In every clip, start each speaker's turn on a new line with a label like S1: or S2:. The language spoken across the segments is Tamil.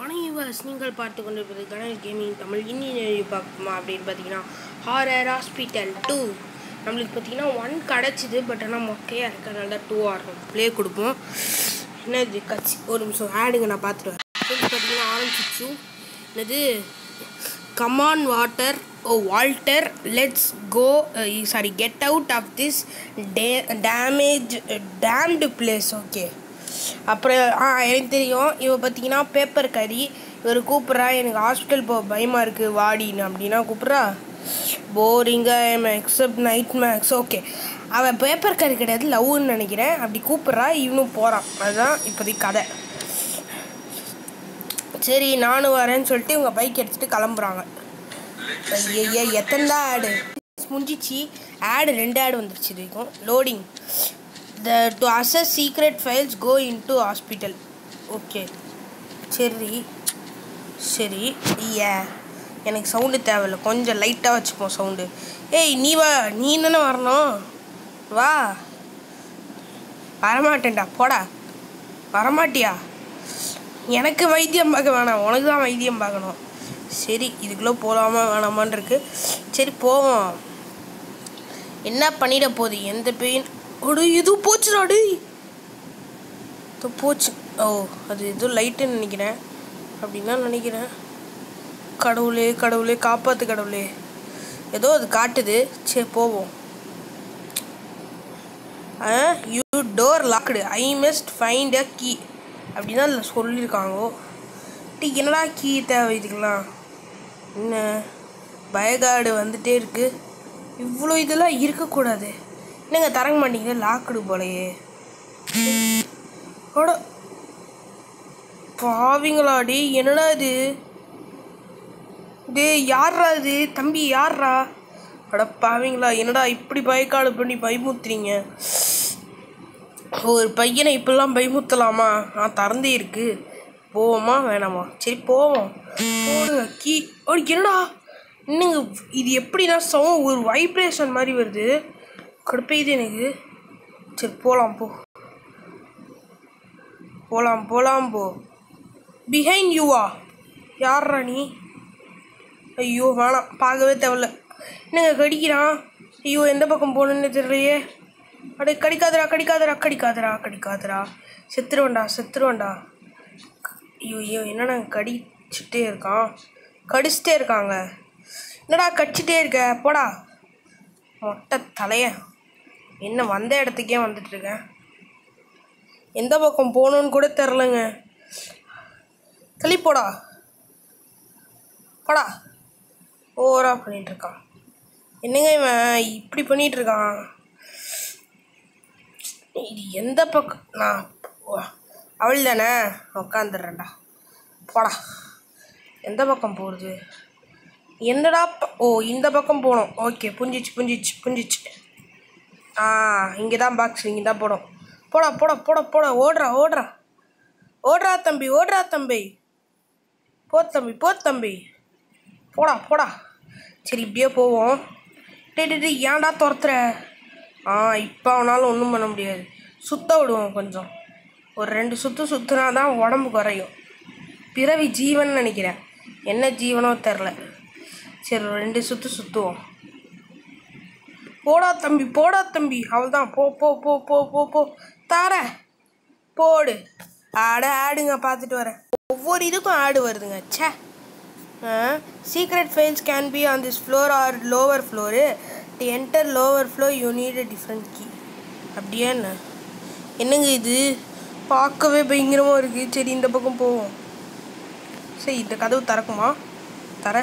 S1: வணக்கம் நீங்கள் பார்த்து கொண்டிருப்பது கனல் கேமிங் தமிழ் இன்னி பார்க்குமா அப்படின்னு பார்த்தீங்கன்னா ஹாரர் ஹாஸ்பிட்டல் டூ நம்மளுக்கு பார்த்தீங்கன்னா ஒன் கிடச்சிது பட் ஆனால் மொக்கையாக இருக்கிறனால தான் டூ ஆடுறோம் ப்ளே கொடுப்போம் என்னது கட்சி ஒரு நிமிஷம் ஆடுங்க நான் பார்த்துட்டு வரேன் சொல்லி பார்த்தீங்கன்னா ஆரம்பிச்சிச்சு என்னது come on water oh Walter let's go sorry get out of this day damage damned place okay அப்புறம் ஆ எனக்கு தெரியும் இவ பார்த்தீங்கன்னா பேப்பர் கறி இவர் கூப்பிட்றா எனக்கு ஹாஸ்பிட்டல் போக பயமாக இருக்குது வாடின்னு அப்படின்னா கூப்பிட்றா போரிங்காக எம் எக்ஸப்ட் நைட் மேக்ஸ் ஓகே அவன் பேப்பர் கறி கிடையாது லவ்னு நினைக்கிறேன் அப்படி கூப்பிட்றா இவனும் போகிறான் அதுதான் இப்போதைக்கு கதை சரி நானும் வரேன்னு சொல்லிட்டு இவங்க பைக் எடுத்துகிட்டு கிளம்புறாங்க ஐயா எத்தனை தான் ஆடு முடிஞ்சிச்சு ஆடு ரெண்டு ஆடு வந்துருச்சு இது வரைக்கும் loading the to access secret files go into hospital okay சரி சரி ஐயா எனக்கு சவுண்டு தேவையில்ல கொஞ்சம் லைட்டாக வச்சுப்போம் சவுண்டு ஏய் நீ வா நீ தானே வரணும் வா வரமாட்டேன்டா போடா வரமாட்டியா எனக்கு வைத்தியம் பார்க்க வேணாம் உனக்கு தான் வைத்தியம் பார்க்கணும் சரி இதுக்குள்ளே போகலாமா வேணாமான்னு இருக்கு சரி போவோம் என்ன பண்ணிட போகுது எந்த பெயின் ஒரு இது போச்சுடா டேய் இது போச்சு ஓ அது எதுவும் லைட்டுன்னு நினைக்கிறேன் அப்படின்னு தான் நினைக்கிறேன் கடவுளே கடவுளே காப்பாற்று கடவுளே ஏதோ அது காட்டுது சரி போவோம் you door locked I must find a key அப்படின்னு தான் அதில் சொல்லியிருக்காங்க டி என்னடா கீ தேவை இதுக்கெல்லாம் என்ன பயகார்டு வந்துட்டே இருக்கு இவ்வளோ இதெல்லாம் இருக்கக்கூடாது என்னங்க தரங்க மாட்டீங்க லாக்குடு போலையே அட பாவிங்களாடி என்னடா இது டேய் யார்ரா இது தம்பி யார்ரா அட பாவிங்களா என்னடா இப்படி பயக்காடு பண்ணி பயமுத்துறீங்க ஒரு பையனை இப்படிலாம் பயமுத்தலாமா நான் திறந்தே இருக்கு போவோமா வேணாமா சரி போவோம் போடுங்க கீ ஒரு என்னடா என்னங்க இது எப்படின்னா சவுண்ட் ஒரு வைப்ரேஷன் மாதிரி வருது கடுப்பையுது எனக்கு சரி போகலாம் போ போகலாம் போகலாம் போ பிஹைண்ட் யூவா யார்ரா நீ ஐயோ வேணாம் பார்க்கவே தேவையில்ல என்னங்க கடிக்கிறான் ஐயோ எந்த பக்கம் போகணுன்னு தெரியலையே அடே கடிக்காதடா கடிக்காதடா கடிக்காதடா கடிக்காதடா செத்துருவேண்டா செத்துருவேண்டா ஐயோ ஐயோ என்னடா கடிச்சிட்டே இருக்கான் கடிச்சிட்டே இருக்காங்க என்னடா கடிச்சிட்டே இருக்க போடா மொட்டை தலைய என்ன வந்த இடத்துக்கே வந்துட்டுருக்கேன் எந்த பக்கம் போகணுன்னு கூட தெரிலங்க தள்ளி போடா போடா ஓவரா பண்ணிட்டு இருக்கான் என்னங்க இவன் இப்படி பண்ணிட்டு இருக்கான் இது எந்த பக்கம் நான் அவள் தானே உக்காந்துடுறேன்டா போடா எந்த பக்கம் போகிறது என்னடா ப- ஓ இந்த பக்கம் போகணும் ஓகே புஞ்சிச்சு புஞ்சிச்சு புஞ்சிச்சு ஆ இங்கே தான் பாக்ஸ் இங்கே தான் போடும் போடா போடா போடா போடா ஓடுறா ஓடுறா ஓடுறா தம்பி ஓடுறா தம்பி போ தம்பி போ தம்பி போடா போடா சரி இப்படியே போவோம் டேய் டேய், டேய் ஏன்டா துரத்துற ஆ இப்போ அவனால ஒன்றும் பண்ண முடியாது சுத்த விடுவோம் கொஞ்சம் ஒரு ரெண்டு சுற்று சுற்றுனா தான் உடம்பு குறையும் பிறவி ஜீவன் நினைக்கிறேன் என்ன ஜீவனோ தெரில சரி ஒரு ரெண்டு சுற்று சுற்றுவோம் போடா தம்பி போடா தம்பி அவள்தான் போ போ போ போ போ போ தார போடு ஆட ஆடுங்க பார்த்துட்டு வரேன் ஒவ்வொரு இதுக்கும் ஆடு வருதுங்க ச்சே secret files can be on this floor or lower floor to enter lower floor you need a different key அப்படியே என்ன என்னங்க இது பார்க்கவே பயங்கரமாக இருக்குது சரி இந்த பக்கம் போவோம் சரி இந்த கதவு திறக்குமா தர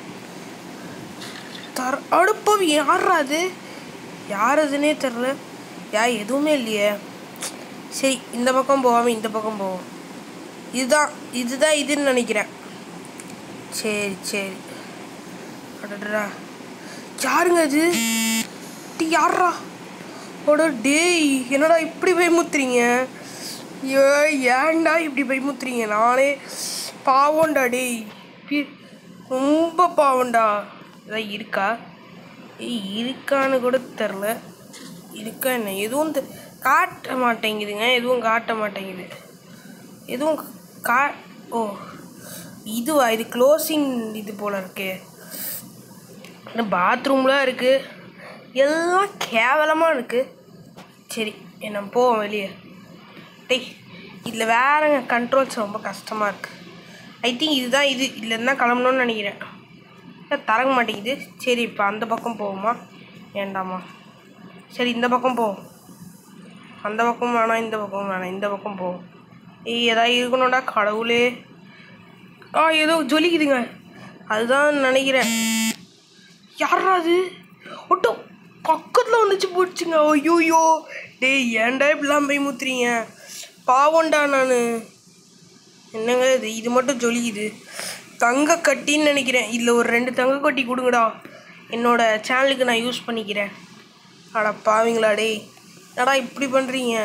S1: தர அடுப்பவி யாரா அது யார் அதுன்னே தெரில யா எதுவுமே இல்லையே சரி இந்த பக்கம் போகாமல் இந்த பக்கம் போவோம் இதுதான் இதுதான் இதுன்னு நினைக்கிறேன் சரி சரி அடடா யாருங்க அது டி யாரா ஓட டேய் என்னடா இப்படி பயமுத்துறீங்க ஐயோ ஏன்டா இப்படி பயமுத்துறீங்க நானே பாவம்டா டேய் பி- ரொம்ப பாவம்டா இதான் இருக்கா ஏய் இருக்கான்னு கூட தெரில இருக்கா என்ன எதுவும் தெ- காட்ட மாட்டேங்குதுங்க எதுவும் காட்ட மாட்டேங்குது எதுவும் கா ஓ இதுவா இது க்ளோசிங் இது போல் இருக்கே பாத்ரூம்லாம் இருக்குது எல்லாம் கேவலமாக இருக்குது சரி என்ன போவோம் வெளியே டேய் இதில் வேறங்க கண்ட்ரோல்ஸ் ரொம்ப கஷ்டமாக இருக்குது ஐ திங்க் இதுதான் இது இதுலேருந்து தான் கிளம்பணும்னு நினைக்கிறேன் இல்லை தரங்க மாட்டேங்குது சரி இப்போ அந்த பக்கம் போவோமா வேண்டாமா சரி இந்த பக்கம் போவோம் அந்த பக்கம் வேணாம் இந்த பக்கம் வேணாம் இந்த பக்கம் போவோம் ஏய் ஏதாவது இருக்கணும்டா கடவுளே ஆ ஏதோ ஜொலிக்குதுங்க அதுதான் நினைக்கிறேன் யாரா அது ஒட்டோ பக்கத்தில் வந்துச்சு போச்சுங்க ஐயோயோ டேய் ஏன்டா இப்படிலாம் போய் முத்துறீங்க பாவம்டா நான் என்னங்க இது இது மட்டும் ஜொலிக்குது தங்க கட்டின்னு நினைக்கிறேன் இதில் ஒரு ரெண்டு தங்க கட்டி கொடுங்கடா என்னோட சேனலுக்கு நான் யூஸ் பண்ணிக்கிறேன் அட பாவீங்களா டேய் என்னடா இப்படி பண்ணுறீங்க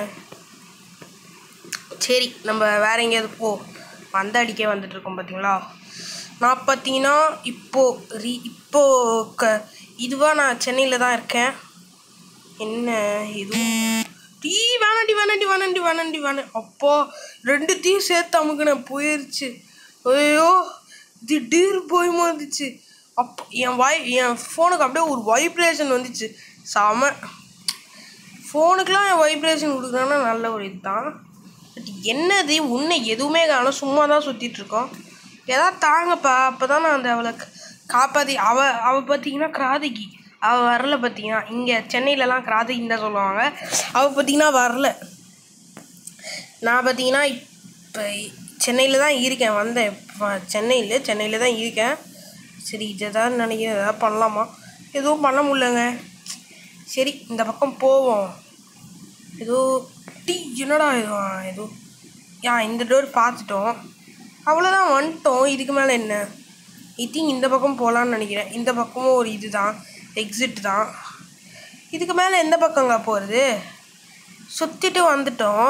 S1: சரி நம்ம வேற எங்கேயாவது போ வந்த அடிக்க வந்துட்டு இருக்கோம் பார்த்தீங்களா நான் பார்த்தீங்கன்னா இப்போ ரீ இப்போ க இதுவாக நான் சென்னையில் தான் இருக்கேன் என்ன எதுவும் டீ வேணாண்டி வேணாண்டி வேணாண்டி வேணாண்டி வேணாம் அப்போ ரெண்டுத்தையும் சேர்த்து அமுக்குனேன் போயிருச்சு ஐயோ திடீர் போய் வந்துச்சு அப்போ என் வாய் என் ஃபோனுக்கு அப்படியே ஒரு வைப்ரேஷன் வந்துச்சு செம ஃபோனுக்கெலாம் என் வைப்ரேஷன் கொடுக்குறான்னா நல்ல ஒரு இதுதான் பட் என்னது உன்னை எதுவுமே காணும் சும்மா தான் சுற்றிட்டு இருக்கோம் ஏதாவது தாங்கப்பா அப்போ தான் நான் அந்த அவளை க- காப்பாற்றி அவ அவள் பார்த்தீங்கன்னா கிராதிகி அவள் வரல பார்த்தீங்கன்னா இங்கே சென்னையிலலாம் கிராதிகின்னு தான் சொல்லுவாங்க அவள் பார்த்தீங்கன்னா வரல நான் பார்த்தீங்கன்னா இப்போ சென்னையில் தான் இருக்கேன் வந்தேன் இப்போ சென்னையில் சென்னையில் தான் இருக்கேன் சரி இதை தான் நினைக்கிறேன் எதாவது பண்ணலாமா எதுவும் பண்ண முடியலங்க சரி இந்த பக்கம் போவோம் ஏதோ டீ என்னடா இது ஆ, ஏதோ யா இந்த டோர் பார்த்துட்டோம் அவ்வளோதான் வந்துட்டோம் இதுக்கு மேலே என்ன ஐ திங்க் இந்த பக்கம் போகலான்னு நினைக்கிறேன் இந்த பக்கமும் ஒரு இது தான் எக்ஸிட் தான் இதுக்கு மேலே எந்த பக்கங்க போகிறது சுற்றிட்டு வந்துட்டோம்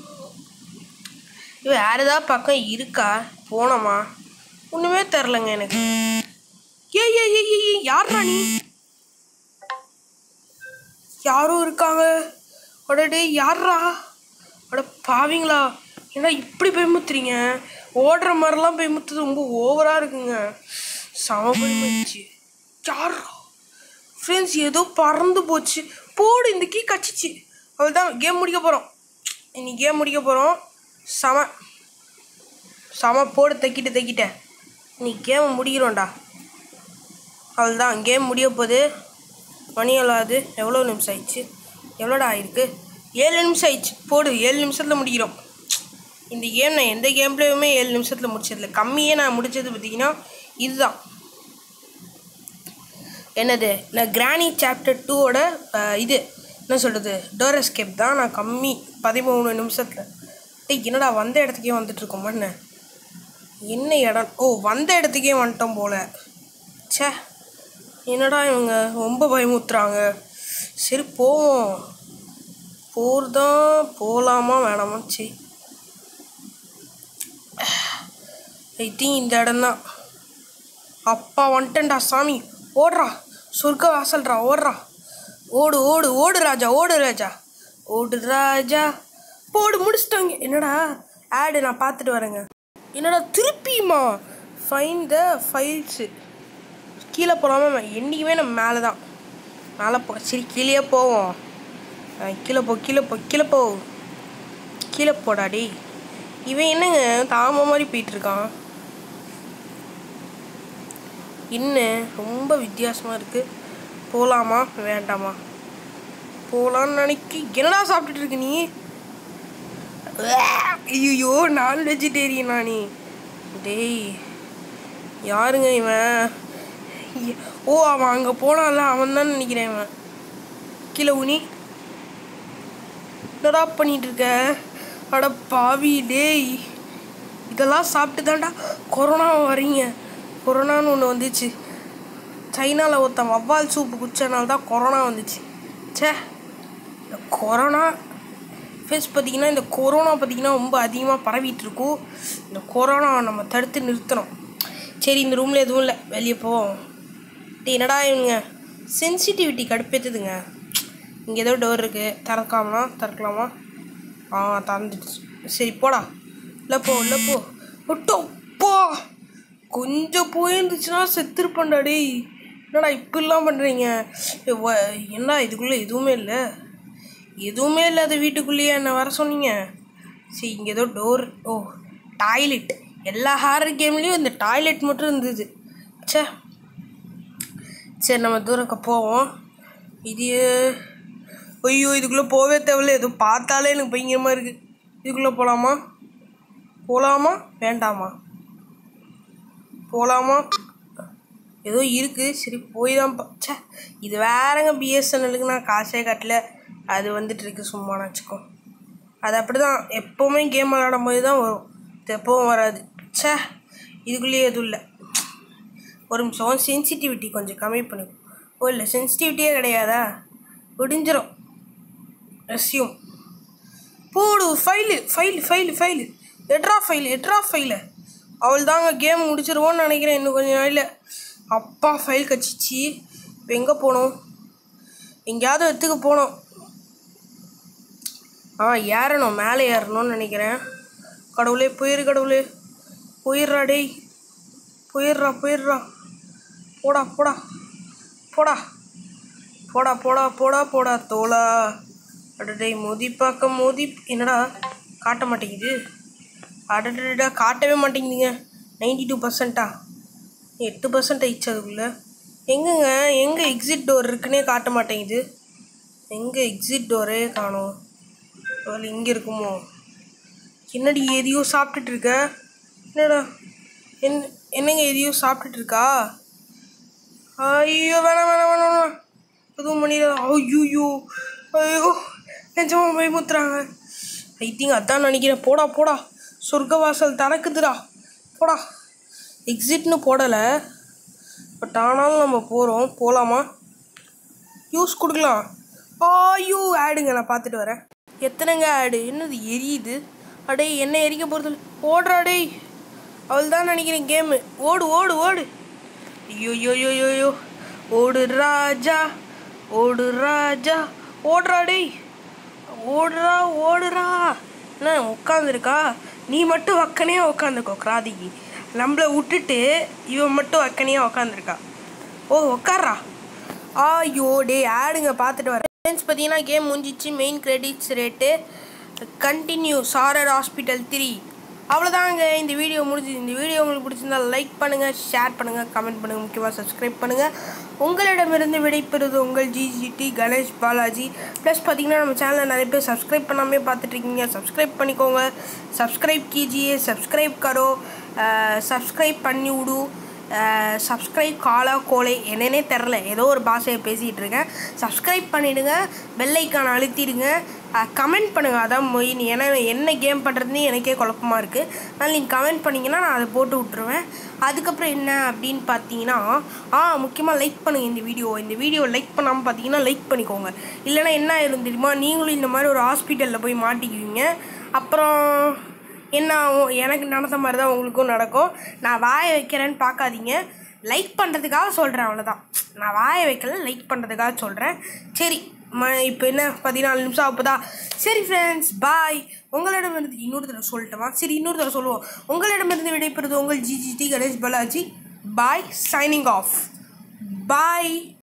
S1: இது வேறு ஏதாவது பக்கம் இருக்கா போனோமா ஒன்றுமே தெரிலங்க எனக்கு ஏ ஏ ஏ ஏ யார்ரா நீ யாரும் இருக்காங்க அடடே யார்ரா அட பாவிங்களா என்ன இப்படி பயமுத்துறீங்க ஓடுற மாதிரிலாம் பயமுத்துறது ரொம்ப ஓவராக இருக்குங்க சம பயமுச்சு யாரா ஃப்ரெண்ட்ஸ் ஏதோ பறந்து போச்சு போடு இந்த கீ கச்சிச்சு அவ்வளோதான் கேம் முடிக்க போகிறோம் இன்னைக்கு கேம் முடிக்க போகிறோம் சம சம போடு தைக்கிட்டு தைக்கிட்ட இன்னைக்கு கேம் முடிக்கிறோம்டா அவ்வளோதான் கேம் முடிய போகுது மணி எவ்வளோ எவ்வளோ நிமிஷம் ஆயிடுச்சு எவ்வளோடா ஆயிருக்கு ஏழு நிமிஷம் ஆயிடுச்சு போடு ஏழு நிமிஷத்தில் முடிக்கிறோம் இந்த கேம் நான் எந்த கேம் பிளேயுமே ஏழு நிமிஷத்தில் முடிச்சதில்ல கம்மியே நான் முடிச்சது பார்த்தீங்கன்னா இதுதான் என்னது நான் கிராணி சாப்டர் டூவோட இது என்ன சொல்கிறது டோர் எஸ்கேப் தான் நான் கம்மி பதிமூணு நிமிஷத்தில் டேய் என்னடா வந்த இடத்துக்கே வந்துட்டுருக்கோமா என்ன என்ன இடம் ஓ வந்த இடத்துக்கே வந்துட்டோம் போல ச்சே என்னடா இவங்க ரொம்ப பயமுத்துறாங்க சரி போவோம் போகிறதான் போகலாமா வேணாமா சரி ஐ திங்க் இந்த இடம்தான் அப்பா வந்துட்டேன்டா சாமி ஓடுறா சொர்க்க வாசல்றா ஓடுறா ஓடு ஓடு ஓடு ராஜா ஓடு ராஜா ஓடு ராஜா போடு முடிச்சிட்டாங்க என்னடா ஆடு நான் பார்த்துட்டு வரேங்க என்னடா திருப்பியுமா ஃபைன் த ஃபைல்ஸு கீழே போகாம என்றைக்குமே நம்ம மேலே தான் மேலே போ சரி கீழே போவோம் அஹ் கீழே போ கீழே போ கீழே போ கீழே போடா டேய் இவன் என்னங்க தாம மாதிரி போயிட்டுருக்கான் என்ன ரொம்ப வித்தியாசமாக இருக்குது போகலாமா வேண்டாமா போகலான்னு நினைக்கி என்னடா சாப்பிட்டுட்டு இருக்க நீ ஐயோ நான் வெஜிடேரியனா நீ டேய் யாருங்க இவன் ஐய- ஓ அவன் அங்கே போனான்ல அவன் தான் நினைக்கிறேன் இவன் கீழே உனி என்னடா பண்ணிட்டு இருக்க அட பாவி டேய் இதெல்லாம் சாப்பிட்டு தான்டா கொரோனா வரீங்க கொரோனான்னு ஒன்று வந்துச்சு சைனாவில் ஒருத்தன் வவ்வால் சூப்பு குடிச்சனால தான் கொரோனா வந்துச்சு ச்சே இந்த கொரோனா ஃபேஸ் பார்த்தீங்கன்னா இந்த கொரோனா பார்த்தீங்கன்னா ரொம்ப அதிகமாக பரவிட்டு இருக்கும் இந்த கொரோனாவை நம்ம தடுத்து நிறுத்தணும் சரி இந்த ரூமில் எதுவும் இல்லை வெளியே போவோம் டேய் என்னடா இவங்க சென்சிட்டிவிட்டி கடுப்பேற்றுதுங்க இங்கே ஏதோ டோர் இருக்குது திறக்காமனா திறக்கலாமா ஆ திறந்துடுச்சு சரி போடா இல்லை போ இல்லை போ விட்டோ போ கொஞ்சம் போயிருந்துச்சுன்னா செத்துருப்பேன்டா டேய் என்னடா இப்படிலாம் பண்ணுறீங்க என்ன இதுக்குள்ளே எதுவுமே இல்லை எதுவுமே இல்லாத வீட்டுக்குள்ளேயே என்ன வர சொன்னீங்க சரி இங்கே ஏதோ டோர் ஓ டாய்லெட் எல்லா ஹாரர் கேம்லேயும் இந்த டாய்லெட் மட்டும் இருந்தது ச்சே சரி நம்ம தூரக்க போவோம் இது ஐயோ இதுக்குள்ளே போவே தேவையில்ல எதுவும் பார்த்தாலே எனக்கு பயங்கரமாக இருக்குது இதுக்குள்ளே போகலாமா போகலாமா வேண்டாமா போகலாமா ஏதோ இருக்குது சரி போய் தான் பா- ச்சே இது வேறங்க பிஎஸ்என்எலுக்கு நான் காசே கட்டல அது வந்துட்டு இருக்கு சும்மா வச்சுக்கோ அது அப்படி தான் எப்போவுமே கேம் விளாடும் போது தான் வரும் இது எப்பவும் வராது ச்சே இதுக்குள்ளேயே எதுவும் இல்லை ஒரு நிமிஷம் சென்சிட்டிவிட்டி கொஞ்சம் கம்மி பண்ணு ஓ இல்லை சென்சிட்டிவிட்டியே கிடையாதா விடிஞ்சிரும் ரெஸ்யூம் போடு ஃபைலு ஃபைல் ஃபைல் ஃபைலு எட்ரா ஃபைல் எட்ரா ஃபைலு அவள் தாங்க கேம் முடிச்சிருவோன்னு நினைக்கிறேன் இன்னும் கொஞ்ச நாளில் அப்பா ஃபைல் கச்சிச்சு இப்போ எங்கே போகணும் எங்கேயாவது இடத்துக்கு போகணும் ஆ ஏறணும் மேலே ஏறணும்னு நினைக்கிறேன் கடவுளே போயிரு கடவுளே போயிடுறா டேய் போயிடுறா போயிடுறா போடா போடா போடா போடா போடா போடா போடா தோலா அடடே மோதி பார்க்க மோதி என்னடா காட்ட மாட்டேங்குது அடடடா காட்டவே மாட்டேங்குதுங்க நைன்டி டூ பர்சன்ட்டா எட்டு பர்சன்ட் ஆயிடுச்சு அதுக்குள்ளே எங்கங்க எங்கே எக்ஸிட் டோர் இருக்குன்னே காட்ட மாட்டேங்குது எங்கே எக்ஸிட் டோரே காணோம் ஒருவேளை இங்கே இருக்குமோ என்னடி எதையோ சாப்பிட்டுட்டு இருக்க என்னடா என் என்னங்க எதையோ சாப்பிட்டுட்டு இருக்கா ஐயோ வேணாம் வேணாம் வேணாம் வேணாம் எதுவும் பண்ணிடாத ஐயோ ஐயோ நிஜமா பயமுத்துறாங்க ஐ திங்க் அதான் நினைக்கிறேன் போடா போடா சொர்க்கவாசல் திறக்குதுடா போடா எக்ஸிட்னு போடலை பட் ஆனாலும் நம்ம போகிறோம் போகலாமா யூஸ் கொடுக்கலாம் ஐயோ ஆடுங்க நான் பார்த்துட்டு வரேன் எத்தனைங்க ஆடு என்னது எரியுது அடே என்ன எரிக்க போகிறது ஓடுறா டேய் அவள் தான் நினைக்கிறேன் கேமு ஓடு ஓடு ஓடு ஐயோ ஐயோ ஐயோ, ஐயோ ஐயோ ஓடு ராஜா ஓடு ராஜா ஓடுறா டேய் ஓடுறா ஓடுறா என்ன உட்காந்துருக்கா நீ மட்டும் வக்கனையா உட்காந்துக்கோ கிராதிக்கு நம்மளை விட்டுட்டு இவன் மட்டும் வக்கனையா உட்காந்துருக்கா ஓ உட்கார்றா ஐயோ டே ஆடுங்க பார்த்துட்டு வரேன் ஃப்ரெண்ட்ஸ் பார்த்தீங்கன்னா கேம் முடிஞ்சிச்சு மெயின் கிரெடிட்ஸ் ரேட்டு கண்டினியூ சாரர் ஹாஸ்பிட்டல் த்ரீ அவ்வளோதாங்க இந்த வீடியோ முடிஞ்சுது இந்த வீடியோ உங்களுக்கு பிடிச்சிருந்தா லைக் பண்ணுங்கள் ஷேர் பண்ணுங்கள் கமெண்ட் பண்ணுங்கள் முக்கியமாக சப்ஸ்கிரைப் பண்ணுங்கள் உங்களிடமிருந்து விடைபெறுவது உங்கள் ஜிஜிடி கணேஷ் பாலாஜி ப்ளஸ் பார்த்தீங்கன்னா நம்ம சேனலில் நிறைய பேர் சப்ஸ்கிரைப் பண்ணாமே பார்த்துட்ருக்கீங்க சப்ஸ்கிரைப் பண்ணிக்கோங்க சப்ஸ்கிரைப் கீஜியே சப்ஸ்கிரைப் கரோ சப்ஸ்கிரைப் பண்ணி விடு சப்ஸ்கிரைப் காலா கோலை என்னன்னே தெரில ஏதோ ஒரு பாஷையை பேசிகிட்டு இருக்கேன் சப்ஸ்கிரைப் பண்ணிவிடுங்க பெல்லைக்கான அழுத்திடுங்க கமெண்ட் பண்ணுங்கள் அதான் மொயின் ஏன்னா என்ன கேம் பண்ணுறதுன்னு எனக்கே குழப்பமா இருக்குது அதனால் நீங்கள் கமெண்ட் பண்ணிங்கன்னா நான் அதை போட்டு விட்ருவேன் அதுக்கப்புறம் என்ன அப்படின்னு பார்த்தீங்கன்னா ஆ முக்கியமாக லைக் பண்ணுங்கள் இந்த வீடியோ இந்த வீடியோ லைக் பண்ணாமல் பார்த்தீங்கன்னா லைக் பண்ணிக்கோங்க இல்லைன்னா என்ன ஆயிரும் தெரியுமா நீங்களும் இந்த மாதிரி ஒரு ஹாஸ்பிட்டலில் போய் மாட்டிக்குவீங்க அப்புறம் என்ன ஆகும் எனக்கு நடந்த மாதிரி தான் உங்களுக்கும் நடக்கும் நான் வாயை வைக்கிறேன்னு பார்க்காதீங்க லைக் பண்ணுறதுக்காக சொல்கிறேன் அவ்வளோதான் நான் வாயை வைக்கல லைக் பண்ணுறதுக்காக சொல்கிறேன் சரி ம இப்போ என்ன பதினாலு நிமிஷம் ஆகுதா சரி ஃப்ரெண்ட்ஸ் பாய் உங்களிடமிருந்து இன்னொரு தடவை சொல்லட்டுமா சரி இன்னொரு தடவை சொல்லுவோம் உங்களிடமிருந்து விடைபெறுவது உங்கள் GGT Ganesh Balaji bye signing off பாய்